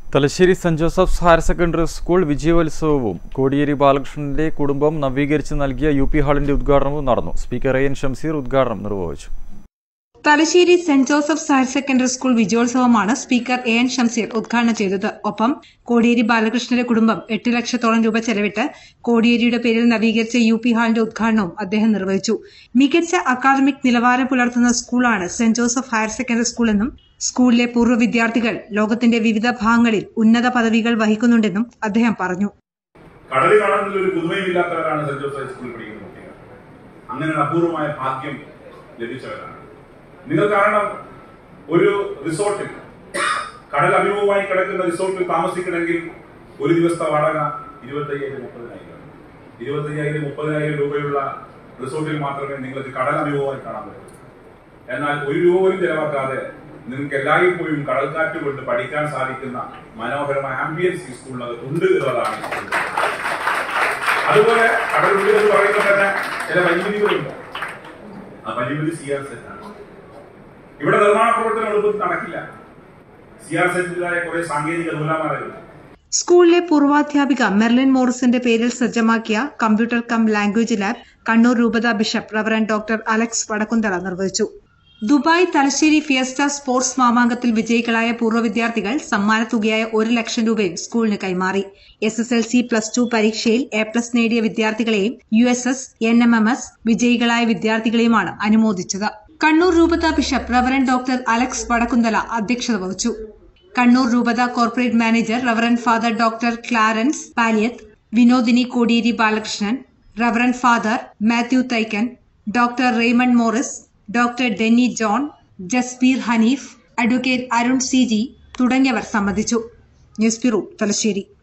Thalassery saint Joseph's higher secondary school വിജയോത്സവവും കോടിയേരി ബാലകൃഷ്ണന്റെ കുടുംബം നവീകരിച്ച് നൽകിയ യു പി ഹാളിന്റെ ഉദ്ഘാടനവും നടന്നു സ്പീക്കർ എ എൻ ഷംസീർ ഉദ്ഘാടനം നിർവഹിച്ചു Thalassery saint Joseph's higher secondary school വിജയോത്സവമാണ് സ്പീക്കർ എ എൻ ഷംസീർ ഉദ്ഘാടനം ചെയ്തത് ഒപ്പം കോടിയേരി ബാലകൃഷ്ണന്റെ കുടുംബം എട്ട് ലക്ഷത്തോളം രൂപ ചെലവിട്ട് കോടിയേരിയുടെ പേരിൽ നവീകരിച്ച യു പി ഹാളിന്റെ ഉദ്ഘാടനവും അദ്ദേഹം നിർവഹിച്ചു മികച്ച അക്കാദമിക് നിലവാരം പുലർത്തുന്ന സ്കൂളാണ് saint Joseph higher secondary school എന്നും സ്കൂളിലെ പൂർവ്വ വിദ്യാർത്ഥികൾ ലോകത്തിന്റെ വിവിധ ഭാഗങ്ങളിൽ ഉന്നത പദവികൾ വഹിക്കുന്നുണ്ടെന്നും അദ്ദേഹം പറഞ്ഞു കടല് കാണുന്നതിൽ ഒരു പുതുമയുമില്ലാത്തവരാണ് സെന്റ് ജോസഫ് ഹൈസ്കൂളിൽ പഠിക്കുന്ന കുട്ടികൾ അങ്ങനെ ഒരു അപൂർവമായ ഭാഗ്യം ലഭിച്ചവരാണ് നിങ്ങൾ കാരണം ഒരു റിസോർട്ടിൽ കടൽ അഭിമുഖമായി കിടക്കുന്ന റിസോർട്ടിൽ താമസിക്കണമെങ്കിൽ ഒരു ദിവസത്തെ വാടക ഇരുപത്തയ്യായിരം മുപ്പതിനായിരം ഇരുപത്തയ്യായിരം മുപ്പതിനായിരം രൂപയുള്ള റിസോർട്ടിൽ മാത്രമേ നിങ്ങൾക്ക് കടൽ അഭിമുഖമായി കാണാൻ പറ്റൂ എന്നാൽ ഒരു രൂപ പോലും ചെലവാക്കാതെ നിങ്ങൾക്ക് എല്ലായ്പ്പോഴും കടൽക്കാറ്റ് കൊണ്ട് പഠിക്കാൻ സാധിക്കുന്ന മനോഹരമായ ആംബിയൻസ് ഈ സ്കൂളിനകത്ത് ഉണ്ട് എന്നുള്ളതാണ് അതുപോലെ കടലുള്ളിൽ എന്ന് പറയുമ്പോൾ തന്നെ ചില പരിമിതികളുണ്ട് ആ പരിമിതി സി ആർ സെറ്റ് ആണ് ഇവിടെ നിർമ്മാണ പ്രവർത്തനം എളുപ്പത്തിൽ നടക്കില്ല സി ആർ സെറ്റിൻ്റെതായ കുറെ സാങ്കേതിക നൂലാമാലകളുണ്ട് സ്കൂളിലെ പൂർവാധ്യാപിക മെർലിൻ മോറിസിന്റെ പേരിൽ സജ്ജമാക്കിയ computer cum language lab Kannur രൂപത bishop reverend doctor Alex Vadakkumthala നിർവഹിച്ചു ദുബായ് തലശ്ശേരി ഫിയസ്റ്റ സ്പോർട്സ് മാമാങ്കത്തിൽ വിജയികളായ പൂർവ്വ വിദ്യാർത്ഥികൾ സമ്മാനത്തുകയായ ഒരു ലക്ഷം രൂപയും സ്കൂളിന് കൈമാറി S S L C plus two പരീക്ഷയിൽ എ പ്ലസ് നേടിയ വിദ്യാർത്ഥികളെയും U S S N M M S വിജയികളായ വിദ്യാർത്ഥികളെയുമാണ് അനുമോദിച്ചത് കണ്ണൂർ രൂപത bishop reverend doctor Alex Vadakkumthala അധ്യക്ഷത വഹിച്ചു കണ്ണൂർ രൂപത corporate manager reverend father doctor Clarence Paliyath Vinodini Kodiyeri Balakrishnan reverend father Mathew Thaikkan doctor Raymond Morris doctor Denny John Jasbir Haneef advocate Arun C G തുടങ്ങിയവർ സംബന്ധിച്ചു ന്യൂസ് ബ്യൂറോ തലശ്ശേരി